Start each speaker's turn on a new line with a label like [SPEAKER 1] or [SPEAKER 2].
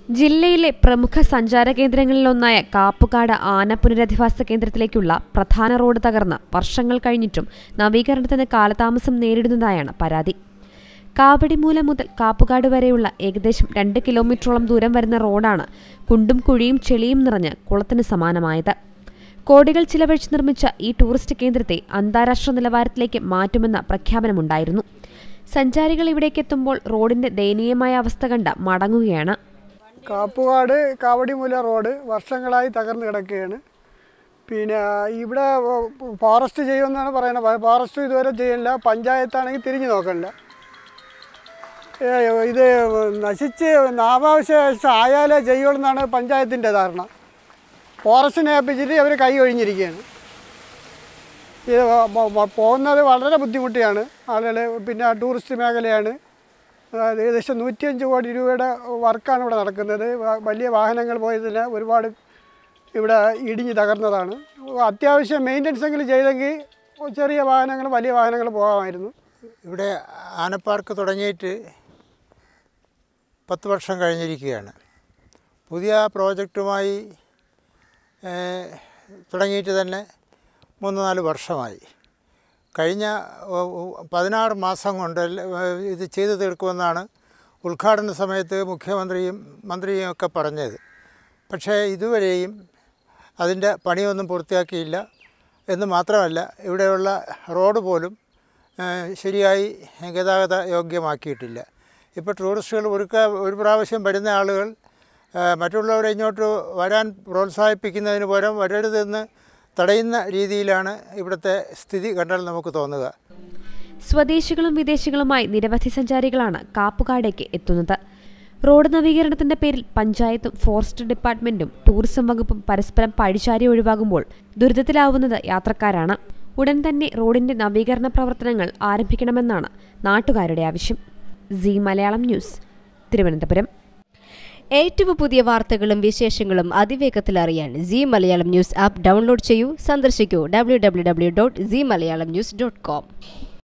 [SPEAKER 1] ജില്ലയിലെ പ്രമുഖ സഞ്ചാര കേന്ദ്രങ്ങളിലൊന്നായ കാപ്പുകാട് ആന പുനരധിവാസ കേന്ദ്രത്തിലേക്കുള്ള പ്രധാന റോഡ് തകർന്ന് വർഷങ്ങൾ കഴിഞ്ഞിട്ടും നവീകരണത്തിന് കാലതാമസം നേരിടുന്നതായാണ് പരാതി കാവടിമൂല മുതൽ കാപ്പുകാട് വരെയുള്ള ഏകദേശം രണ്ട് കിലോമീറ്ററോളം ദൂരം വരുന്ന റോഡാണ് കുണ്ടും കുഴിയും ചെളിയും നിറഞ്ഞ് കുളത്തിന് സമാനമായത് കോടികൾ ചിലവഴിച്ച് നിർമ്മിച്ച ഈ ടൂറിസ്റ്റ് കേന്ദ്രത്തെ അന്താരാഷ്ട്ര നിലവാരത്തിലേക്ക് മാറ്റുമെന്ന പ്രഖ്യാപനമുണ്ടായിരുന്നു സഞ്ചാരികൾ ഇവിടേക്കെത്തുമ്പോൾ റോഡിന്റെ ദയനീയമായ അവസ്ഥ കണ്ട് മടങ്ങുകയാണ്
[SPEAKER 2] കാപ്പുകാട് കാവടിമൂല റോഡ് വർഷങ്ങളായി തകർന്നു കിടക്കുകയാണ് പിന്നെ ഇവിടെ ഫോറസ്റ്റ് ചെയ്യുമെന്നാണ് പറയുന്നത് ഫോറസ്റ്റ് ഇതുവരെ ചെയ്യില്ല പഞ്ചായത്താണെങ്കിൽ തിരിഞ്ഞു നോക്കണില്ല ഏ, ഇത് നശിച്ച് നാമാവശേഷം ആയാലേ ചെയ്യുള്ളൂ എന്നാണ് പഞ്ചായത്തിൻ്റെ ധാരണ ഫോറസ്റ്റിനെ ഏൽപ്പിച്ചിട്ട് അവർ കൈ ഒഴിഞ്ഞിരിക്കുകയാണ് ഇത് വ- വ- പോകുന്നത് വളരെ ബുദ്ധിമുട്ടിയാണ് ആളുകൾ പിന്നെ ടൂറിസ്റ്റ് മേഖലയാണ് അതായത് ഏകദേശം നൂറ്റിയഞ്ച് കോടി രൂപയുടെ വർക്കാണ് ഇവിടെ നടക്കുന്നത് വ- വലിയ വാഹനങ്ങൾ പോയതിന് ഒരുപാട് ഇവിടെ ഇടിഞ്ഞ് തകർന്നതാണ് അത്യാവശ്യം മെയിൻ്റനൻസ് എങ്കിലും ചെയ്തെങ്കിൽ ചെറിയ വാഹനങ്ങൾ വലിയ വാഹനങ്ങൾ പോകാമായിരുന്നു
[SPEAKER 3] ഇവിടെ ആനപ്പാർക്ക് തുടങ്ങിയിട്ട് പത്ത് വർഷം കഴിഞ്ഞിരിക്കുകയാണ് പുതിയ പ്രോജക്റ്റുമായി ഏഹ്, തുടങ്ങിയിട്ട് തന്നെ മൂന്ന് നാല് വർഷമായി കഴിഞ്ഞ ഒ- ഒ- പതിനാറ് മാസം കൊണ്ട് എല്ല- ഏഹ്, ഇത് ചെയ്തു തീർക്കുമെന്നാണ് ഉദ്ഘാടന സമയത്ത് മുഖ്യമന്ത്രിയും മന്ത്രിയും ഒക്കെ പറഞ്ഞത് പക്ഷേ ഇതുവരെയും അതിൻ്റെ പണിയൊന്നും പൂർത്തിയാക്കിയില്ല എന്ന് മാത്രമല്ല ഇവിടെയുള്ള റോഡ് പോലും ഏഹ്, ശരിയായി ഗതാഗത യോഗ്യമാക്കിയിട്ടില്ല ഇപ്പോൾ ടൂറിസ്റ്റുകൾ ഒരു ക- ഒരു പ്രാവശ്യം വരുന്ന ആളുകൾ ഏഹ്, മറ്റുള്ളവരെ ഇങ്ങോട്ട് വരാൻ പ്രോത്സാഹിപ്പിക്കുന്നതിന് പകരം വരരുതെന്ന് തടയുന്ന രീതിയിലാണ് ഇവിടുത്തെ സ്ഥിതി കണ്ടാൽ നമുക്ക് തോന്നുക
[SPEAKER 1] സ്വദേശികളും വിദേശികളുമായി നിരവധി സഞ്ചാരികളാണ് കാപ്പുകാടേക്ക് എത്തുന്നത് റോഡ് നവീകരണത്തിന്റെ പേരിൽ പഞ്ചായത്തും ഫോറസ്റ്റ് ഡിപ്പാർട്ട്മെന്റും ടൂറിസം വകുപ്പും പരസ്പരം പഴിചാരി ഒഴിവാകുമ്പോൾ ദുരിതത്തിലാവുന്നത് യാത്രക്കാരാണ് ഉടൻ തന്നെ റോഡിന്റെ നവീകരണ പ്രവർത്തനങ്ങൾ ആരംഭിക്കണമെന്നാണ് നാട്ടുകാരുടെ ആവശ്യം സി മലയാളം ന്യൂസ് തിരുവനന്തപുരം
[SPEAKER 4] ഏറ്റവും പുതിയ വാർത്തകളും വിശേഷങ്ങളും അതിവേഗത്തിൽ അറിയാൻ C Malayalam news app download ചെയ്യൂ സന്ദർശിക്കൂ W W W dot C Malayalam news dot com